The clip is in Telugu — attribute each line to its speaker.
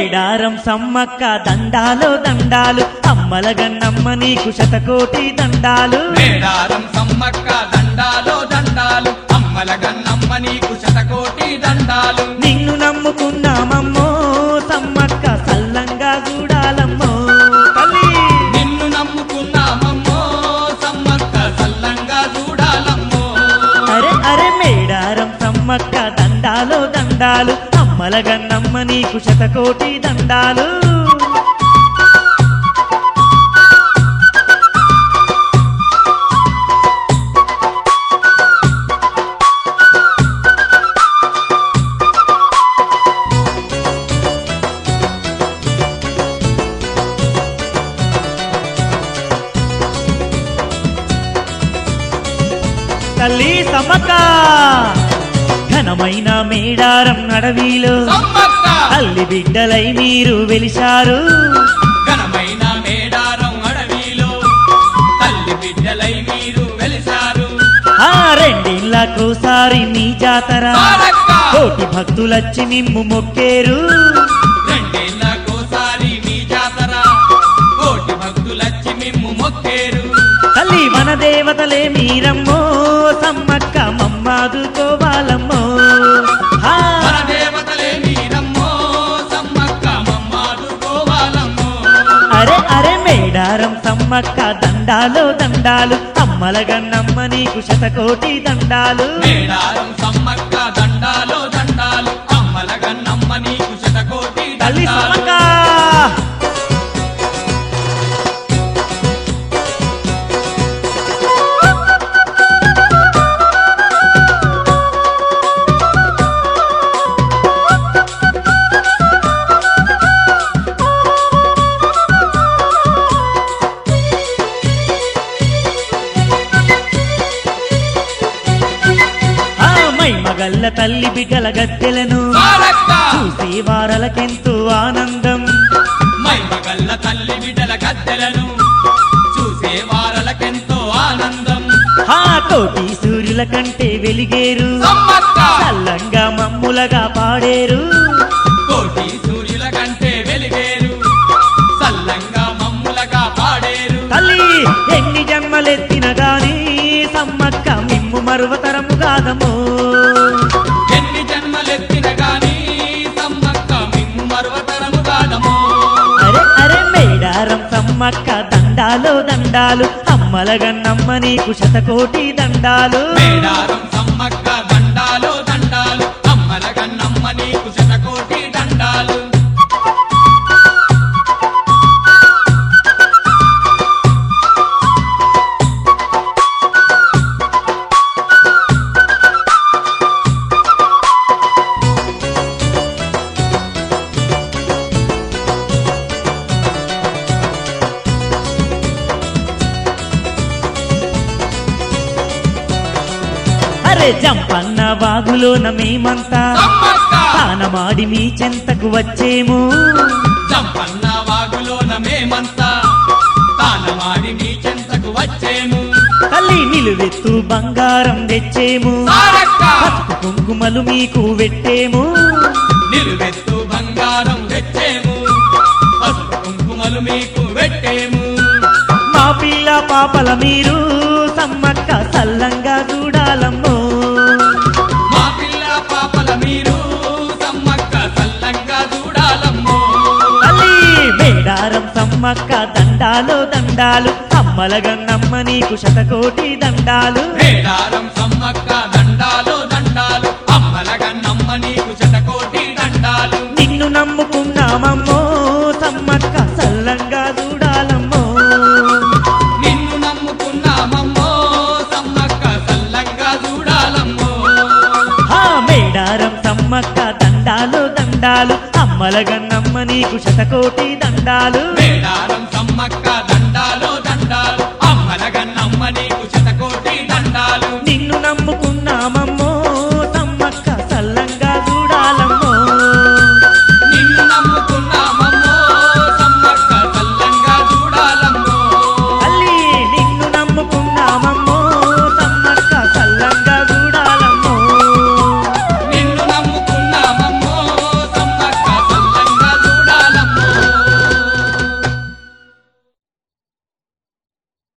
Speaker 1: మేడారం సమ్మక్క దండాలో దండాలు అమ్మల గన్నమ్మ నీకు శతకోటి దండాలు
Speaker 2: మేడారం సమ్మక్క దండాలో దండాలు అమ్మల గన్నమ్మ నీకు శతకోటి దండాలు
Speaker 1: నిన్ను నమ్ముకున్నామమ్మో సమ్మక్క సల్లంగా చూడాలమ్మో తల్లి
Speaker 2: నిన్ను నమ్ముకున్నామమ్మో సమ్మక్క సల్లంగా చూడాలమ్మో
Speaker 1: అరే అరే మేడారం సమ్మక్క దండాలో దండాలు అమ్మల గన్నమ్మ నీకు శతకోటి దండాలు తల్లి సమ్మక్క ఘనమైన మేడారం నడవిలో
Speaker 2: సమ్మక్క
Speaker 1: తల్లి బిడ్డలై మీరు వెలిశారు
Speaker 2: ఘనమైన మేడారం అడవిలో తల్లి బిడ్డలై మీరు వెలిశారు
Speaker 1: ఆ రెండిళ్ళకోసారి నీ జాతర
Speaker 2: తారక్క
Speaker 1: కోటి భక్తులచ్చి నిమ్ము మొక్కేరు
Speaker 2: రెండేళ్లకోసారి మీ జాతర కోటి భక్తులచ్చి మిమ్ము మొక్కేరు
Speaker 1: తల్లి మన దేవతలే మీరమ్మో సమ్మక్క మమ్మాదుకోవాలమ్మో ఆ,
Speaker 2: మన దేవతలే మీరమ్మో సమ్మక్క మమ్మాదుకోవాలమ్మో
Speaker 1: అరే అరే మేడారం సమ్మక్క దండాలో దండాలు అమ్మల గన్నమ్మ నీకు శతకోటి దండాలు
Speaker 2: మేడారం సమ్మక్క దండాలో దండాలు అమ్మల గన్నమ్మ నీకు శతకోటి
Speaker 1: తల్లి
Speaker 2: దండాలు
Speaker 1: సమ్మక్క ఆ మై మగల్ల తల్లి బిడ్డల గద్దెలను
Speaker 2: తారక్క
Speaker 1: చూసి వారలకెంతో ఆనందం
Speaker 2: మైమగల్ల తల్లి బిడ్డల గద్దెలను చూసే వారలకెంతో ఆనందం
Speaker 1: ఆ కోటి సూర్యుల కంటే వెలిగేరు
Speaker 2: సమ్మక్క
Speaker 1: చల్లంగా మమ్ములగా పాడేరు
Speaker 2: కోటి సూర్యుల కంటే వెలిగేరు సల్లంగా మమ్ములగా పాడేరు
Speaker 1: తల్లి ఎన్ని జన్మలెత్తిన గాని సమ్మక్క మిమ్ము మరువతరము కాదము
Speaker 2: ఎన్ని జన్మలెత్తిన గాని సమ్మక్క మిమ్ము మరువతరము కాదమో
Speaker 1: అరే అరే మేడారం సమ్మక్క దండాలో దండాలు అమ్మల గన్నమ్మ నీకు శతకోటి దండాలు
Speaker 2: మేడారం సమ్మక్క దండాలు దండాలు అమ్మల గన్నమ్మ నీకు శతకోటి దండాలు
Speaker 1: అరే జంపన్న వాగులోన మేమంతా
Speaker 2: సమ్మక్క
Speaker 1: తానమాడి మీ చెంతకు వచ్చేము
Speaker 2: చంపన్న వాగులోన మేమంతా తానమాడి మీ చెంతకు వచ్చేము
Speaker 1: తల్లి నిలువెత్తు బంగారం తెచ్చేము
Speaker 2: తారక్క
Speaker 1: పసుపు కుంకుమలు మీకు పెట్టేము
Speaker 2: నిలువెత్తు బంగారం తెచ్చేము పసుపు కుంకుమలు మీకు పెట్టేము
Speaker 1: మా పిల్ల పాపల మీరు సమ్మక్క సల్లంగా చూడాలమ్మో
Speaker 2: మా పిల్ల పాపల మీరు సమ్మక్క సల్లంగా చూడాలమ్మో
Speaker 1: తల్లి మేడారం సమ్మక్క దండాలో దండాలు అమ్మల గన్నమ్మ నీకు శతకోటి దండాలు
Speaker 2: మేడారం సమ్మక్క దండాలు దండాలు అమ్మల గన్నమ్మ నీకు శతకోటి దండాలు
Speaker 1: నిన్ను నమ్ముకున్నామమ్మో సమ్మక్క సల్లంగా చూడాలమ్మో
Speaker 2: నిన్ను నమ్ముకున్నామమ్మో సమ్మక్క సల్లంగా చూడాలమ్మో
Speaker 1: ఆ మేడారం సమ్మక్క దండాలు దండాలు అమ్మల గన్నమ్మ నీకు శతకోటి దండాలు
Speaker 2: మేడారం సమ్మక్క దండాలు దండాలు అమ్మల గన్నమ్మ నీకు శతకోటి దండాలు
Speaker 1: నిన్ను నమ్ముకు